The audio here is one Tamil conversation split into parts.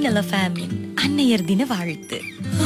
மின்னல் எஃப்எம்மின் அன்னையர் தின வாழ்த்து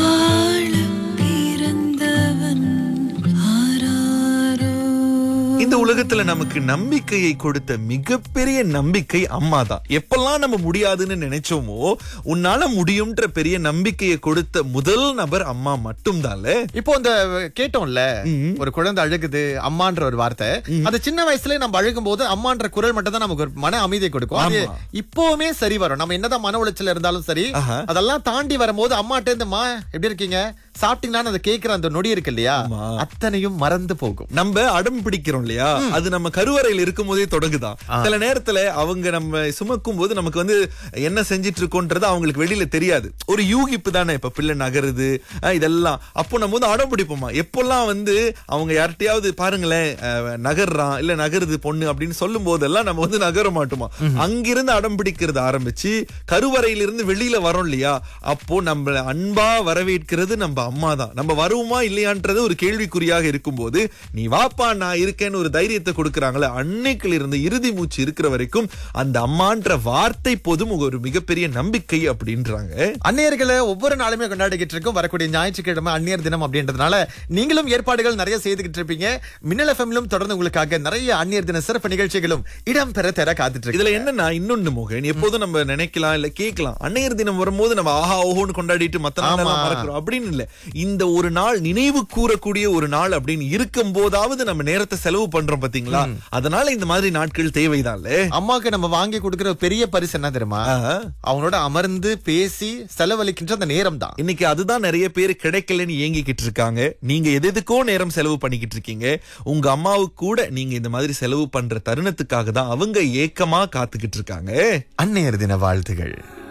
இந்த உலகத்துல நமக்கு நம்பிக்கையை கொடுத்த மிகப்பெரிய நம்பிக்கை அம்மா தான் எப்பெல்லாம் நம்ம முடியாதுன்னு நினைச்சோமோ உன்னால முடியும்ன்ற பெரிய நம்பிக்கையை கொடுத்த முதல் நபர் அம்மா மட்டும்தான்ல இப்போ இந்த கேட்டோம்ல ஒரு குழந்தை அழுகுது அம்மான்ற ஒரு வார்த்தை அது சின்ன வயசுல நம்ம அழுகும் போது அம்மான்ற குரல் மட்டும் தான் நமக்கு ஒரு மன அமைதியை கொடுக்கும் அது ஆமா. இப்பவுமே சரி வரும் நம்ம என்னதான் மன உளைச்சல் இருந்தாலும் சரி ஆஹா. அதெல்லாம் தாண்டி வரும்போது அம்மாட்ட இருந்து மா எப்படி இருக்கீங்க சாப்பிட்டீங்களான்னு அதை கேட்கிற அந்த நொடி இருக்கு இல்லையா ஆமா. அத்தனையும் மறந்து போகும் நம்ம அடம் பிடிக்கிறோம் இல்லையா அது நம்ம கருவறையில் இருக்கும் போதே தொடங்குதான் சில நேரத்துல அவங்க நம்ம சுமக்கும் போது நமக்கு வந்து என்ன செஞ்சிட்டு இருக்கோன்றது அவங்களுக்கு வெளியில தெரியாது ஒரு யூகிப்பு தானே இப்ப பிள்ளை நகருது அஹ் இதெல்லாம் அப்போ நம்ம வந்து அடம் பிடிப்போமா எப்பெல்லாம் வந்து அவங்க யார்கிட்டயாவது பாருங்களேன் அஹ், நகர்றான் இல்ல நகருது பொண்ணு அப்படின்னு சொல்லும் போதெல்லாம் நம்ம வந்து நகர மாட்டோமா அங்கிருந்து அடம் பிடிக்கிறது ஆரம்பிச்சு கருவறையிலிருந்து வெளியில வரோம் இல்லையா அப்போ நம்ம அன்பா வரவேற்கிறது நம்ம அம்மா தான் நம்ம வருவோமா இல்லையான்றது ஒரு கேள்விக்குறியாக இருக்கும்போது நீ வாப்பா நான் இருக்கேன்னு ஒரு தைரியத்தை கொடுக்கறாங்களே அன்னைக்குல இருந்து இறுதி மூச்சு இருக்கிற வரைக்கும் அந்த அம்மான்ற வார்த்தை போதும் ஒரு மிகப்பெரிய நம்பிக்கை அப்படின்றாங்க அந்நியர்களை ஒவ்வொரு நாளுமே கொண்டாடிக்கிட்டு இருக்கோம் வரக்கூடிய ஞாயிற்றுக்கிழமை அந்நியர் தினம் அப்படின்றதுனால நீங்களும் ஏற்பாடுகள் நிறைய செய்துகிட்டு இருப்பீங்க மின்னல் எஃப்எம்லும் தொடர்ந்து உங்களுக்காக நிறைய அந்நியர் தின சிறப்பு நிகழ்ச்சிகளும் இடம்பெற தர காத்துட்டு இருக்கு இதுல என்னன்னா இன்னொன்னு மோகன் எப்போதும் நம்ம நினைக்கலாம் இல்ல கேட்கலாம் அன்னையர் தினம் வரும்போது நம்ம ஆஹா ஓஹோன்னு கொண்டாடிட்டு மத்த நாள் ஆமா. மறக்கிறோம் அப்படின்னு இல்ல இந்த ஒரு நாள் நினைவு கூறக்கூடிய ஒரு நாள் அப்படின்னு இருக்கும் போதாவது நம்ம நேரத்தை செலவு பண்றோம் பாத்தீங்களா அதனால இந்த மாதிரி நாட்கள் தேவைதான்ல அம்மாக்கு நம்ம வாங்கி கொடுக்கிற பெரிய பரிசு என்ன தெரியுமா ஆஹா. அவங்களோட அமர்ந்து பேசி செலவழிக்கின்ற அந்த நேரம் தான் இன்னைக்கு அதுதான் நிறைய பேர் கிடைக்கலன்னு ஏங்கிக்கிட்டு இருக்காங்க நீங்க எது எதுக்கோ நேரம் செலவு பண்ணிக்கிட்டு இருக்கீங்க உங்க அம்மாவுக்கு கூட நீங்க இந்த மாதிரி செலவு பண்ற தருணத்துக்காக தான் அவங்க ஏக்கமா காத்துக்கிட்டு இருக்காங்க அந்நியர் தின வாழ்த்துகள்